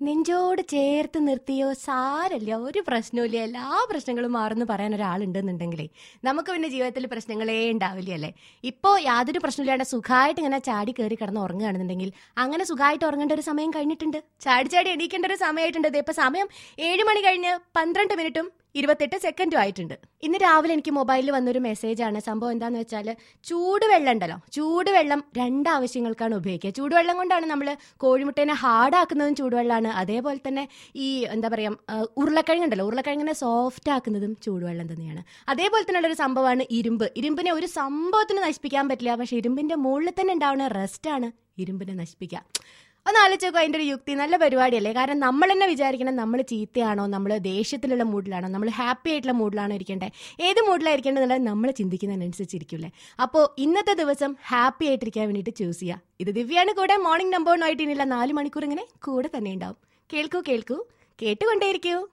നെഞ്ചോട് ചേർത്ത് നിർത്തിയോ സാരല്ല ഒരു പ്രശ്നമില്ല എല്ലാ പ്രശ്നങ്ങളും മാറുന്നു പറയാൻ ഒരാളുണ്ടെന്നുണ്ടെങ്കിലേ നമുക്ക് പിന്നെ ജീവിതത്തിൽ പ്രശ്നങ്ങളേ ഉണ്ടാവില്ല അല്ലേ ഇപ്പോൾ യാതൊരു പ്രശ്നമില്ലാണ്ട് സുഖമായിട്ട് ഇങ്ങനെ ചാടി കയറി കിടന്ന് ഉറങ്ങുകയാണെന്നുണ്ടെങ്കിൽ അങ്ങനെ സുഖമായിട്ട് ഉറങ്ങേണ്ട ഒരു സമയം കഴിഞ്ഞിട്ടുണ്ട് ചാടി ചാടി എണീക്കേണ്ട ഒരു സമയമായിട്ടുണ്ട് ദേ ഇപ്പൊ സമയം ഏഴ് മണി കഴിഞ്ഞ് പന്ത്രണ്ട് മിനിറ്റും ഇരുപത്തെട്ട് സെക്കൻഡും ആയിട്ടുണ്ട് ഇന്ന് രാവിലെ എനിക്ക് മൊബൈലിൽ വന്നൊരു മെസ്സേജാണ് സംഭവം എന്താന്ന് വെച്ചാൽ ചൂടുവെള്ളം ഉണ്ടല്ലോ ചൂടുവെള്ളം രണ്ട് ആവശ്യങ്ങൾക്കാണ് ഉപയോഗിക്കുക ചൂടുവെള്ളം കൊണ്ടാണ് നമ്മൾ കോഴിമുട്ടേനെ ഹാർഡാക്കുന്നതും ചൂടുവെള്ളമാണ് അതേപോലെ തന്നെ ഈ എന്താ പറയുക ഉരുളക്കിഴങ്ങ് ഉണ്ടല്ലോ ഉരുളക്കിഴങ്ങിനെ സോഫ്റ്റ് ആക്കുന്നതും ചൂടുവെള്ളം തന്നെയാണ് അതേപോലെ തന്നെ ഉള്ളൊരു സംഭവമാണ് ഇരുമ്പ് ഇരുമ്പിനെ ഒരു സംഭവത്തിന് നശിപ്പിക്കാൻ പറ്റില്ല പക്ഷെ ഇരുമ്പിന്റെ മുകളിൽ തന്നെ ഉണ്ടാവുന്ന റെസ്റ്റാണ് ഇരുമ്പിനെ നശിപ്പിക്കുക ഒന്ന് ആലോചിച്ച് നോക്കുക അതിൻ്റെ ഒരു യുക്തി നല്ല പരിപാടിയല്ലേ കാരണം നമ്മൾ തന്നെ വിചാരിക്കണം നമ്മൾ ചീത്തയാണോ നമ്മൾ ദേഷ്യത്തിലുള്ള മൂഡിലാണോ നമ്മൾ ഹാപ്പി ആയിട്ടുള്ള മൂഡിലാണോ ഇരിക്കേണ്ടത് ഏത് മൂഡിലായിരിക്കേണ്ടത് നമ്മൾ ചിന്തിക്കുന്നതിനനുസരിച്ചിരിക്കില്ലേ അപ്പോൾ ഇന്നത്തെ ദിവസം ഹാപ്പി ആയിട്ടിരിക്കാൻ വേണ്ടിയിട്ട് ചൂസ് ചെയ്യുക ഇത് ദിവ്യാണ് കൂടെ മോർണിംഗ് നമ്പറിനായിട്ട് ഇനിയുള്ള നാല് മണിക്കൂർ ഇങ്ങനെ കൂടെ തന്നെ ഉണ്ടാവും കേൾക്കൂ കേൾക്കൂ കേട്ടുകൊണ്ടേയിരിക്കൂ